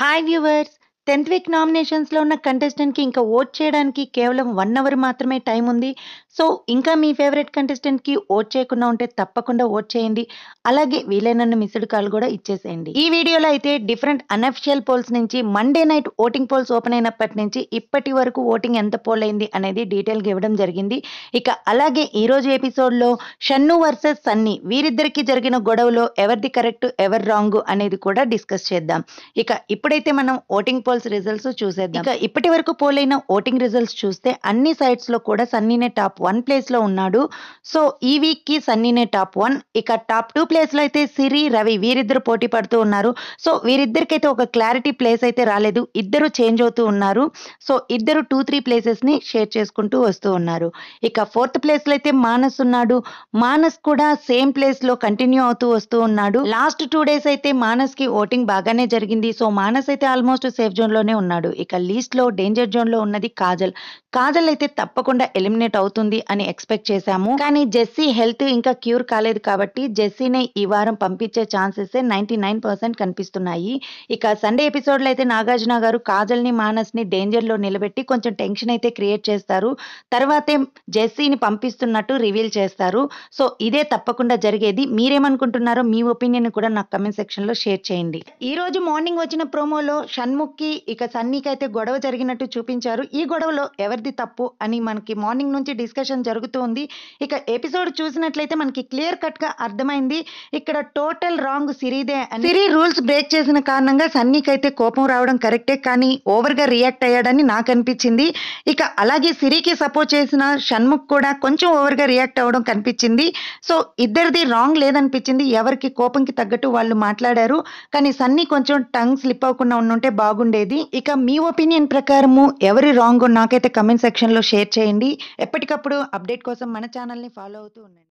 hi viewers tenth week నామినేషన్స్లో ఉన్న కంటెస్టెంట్కి ఇంకా ఓట్ చేయడానికి కేవలం వన్ అవర్ మాత్రమే టైం ఉంది సో ఇంకా మీ ఫేవరెట్ కంటెస్టెంట్కి ఓట్ చేయకుండా ఉంటే తప్పకుండా ఓట్ చేయండి అలాగే వీలైనన్ని మిస్డ్ కాల్ కూడా ఇచ్చేసేయండి ఈ వీడియోలో అయితే డిఫరెంట్ అన్అఫిషియల్ పోల్స్ నుంచి Monday night voting polls open అయినప్పటి నుంచి ఇప్పటి వరకు ఓటింగ్ ఎంత పోల్ అయింది అనేది డీటెయిల్గా ఇవ్వడం జరిగింది ఇక అలాగే ఈ రోజు ఎపిసోడ్లో షన్ను వర్సెస్ సన్నీ వీరిద్దరికి జరిగిన గొడవలో ఎవరిది కరెక్ట్ ఎవరు రాంగ్ అనేది కూడా డిస్కస్ చేద్దాం ఇక ఇప్పుడైతే మనం ఓటింగ్ పోల్స్ రిజల్ట్స్ చూసేద్దాం ఇక ఇప్పటి వరకు పోల్ అయిన ఓటింగ్ రిజల్ట్స్ చూస్తే అన్ని సైట్స్ లో కూడా సన్నీనే టాప్ వన్ ప్లేస్ లో ఉన్నాడు సో ఈ వీక్ కి సన్నీనే టాప్ వన్ ఇక టాప్ టూ ప్లేస్ లో అయితే సిరి రవి వీరిద్దరు పోటీ పడుతూ ఉన్నారు సో వీరిద్దరికైతే ఒక క్లారిటీ ప్లేస్ అయితే రాలేదు ఇద్దరు చేంజ్ అవుతూ ఉన్నారు సో ఇద్దరు టూ త్రీ ప్లేసెస్ ని షేర్ చేసుకుంటూ వస్తూ ఉన్నారు ఇక ఫోర్త్ ప్లేస్ లో అయితే మానస్ ఉన్నాడు మానస్ కూడా సేమ్ ప్లేస్ లో కంటిన్యూ అవుతూ వస్తూ ఉన్నాడు లాస్ట్ టూ డేస్ అయితే మానస్ కి ఓటింగ్ బాగానే జరిగింది సో మానస్ అయితే ఆల్మోస్ట్ సేఫ్ జోన్ లోనే ఉన్నాడు ఇక లీస్ట్ లో డేంజర్ జోన్ లో ఉన్నది కాజల్ కాజల్ అయితే తప్పకుండా ఎలిమినేట్ అవుతుంది అని ఎక్స్పెక్ట్ చేశాము కానీ జెస్సీ హెల్త్ ఇంకా క్యూర్ కాలేదు కాబట్టి జెస్సీనే ఈ వారం పంపించే ఛాన్సెస్ నైన్టీ నైన్ పర్సెంట్ కనిపిస్తున్నాయి ఇక సండే ఎపిసోడ్ లో అయితే నాగార్జున గారు కాజల్ ని మానస్ ని డేంజర్ లో నిలబెట్టి కొంచెం టెన్షన్ అయితే క్రియేట్ చేస్తారు తర్వాతే జెస్సీని పంపిస్తున్నట్టు రివీల్ చేస్తారు సో ఇదే తప్పకుండా జరిగేది మీరేమనుకుంటున్నారో మీ ఒపీనియన్ కూడా నాకు కమెంట్ సెక్షన్ లో షేర్ చేయండి ఈ రోజు మార్నింగ్ వచ్చిన ప్రోమోలో షణ్ముఖ్కి ఇక సన్నీకి అయితే గొడవ జరిగినట్టు చూపించారు ఈ గొడవలో ఎవరిది తప్పు అని మనకి మార్నింగ్ నుంచి డిస్కషన్ జరుగుతూ ఉంది ఇక ఎపిసోడ్ చూసినట్లయితే మనకి క్లియర్ కట్ గా అర్థమైంది ఇక్కడ టోటల్ రాంగ్ సిరిదే అని సిరి రూల్స్ బ్రేక్ చేసిన కారణంగా సన్నీకి అయితే కోపం రావడం కరెక్టే కానీ ఓవర్ గా రియాక్ట్ అయ్యాడని నాకు అనిపించింది ఇక అలాగే సిరికి సపోర్ట్ చేసిన షణ్ముఖ్ కూడా కొంచెం ఓవర్ గా రియాక్ట్ అవ్వడం కనిపించింది సో ఇద్దరిది రాంగ్ లేదనిపించింది ఎవరికి కోపంకి తగ్గట్టు వాళ్ళు మాట్లాడారు కానీ సన్నీ కొంచెం టంగ్ స్లిప్ అవ్వకుండా ఉండుంటే బాగుండేది ఇక మీ ఒపీనియన్ ప్రకారము ఎవరి రాంగ్ నాకైతే కమెంట్ సెక్షన్ లో షేర్ చేయండి ఎప్పటికప్పుడు అప్డేట్ కోసం మన ఛానల్ని ఫాలో అవుతూ ఉండండి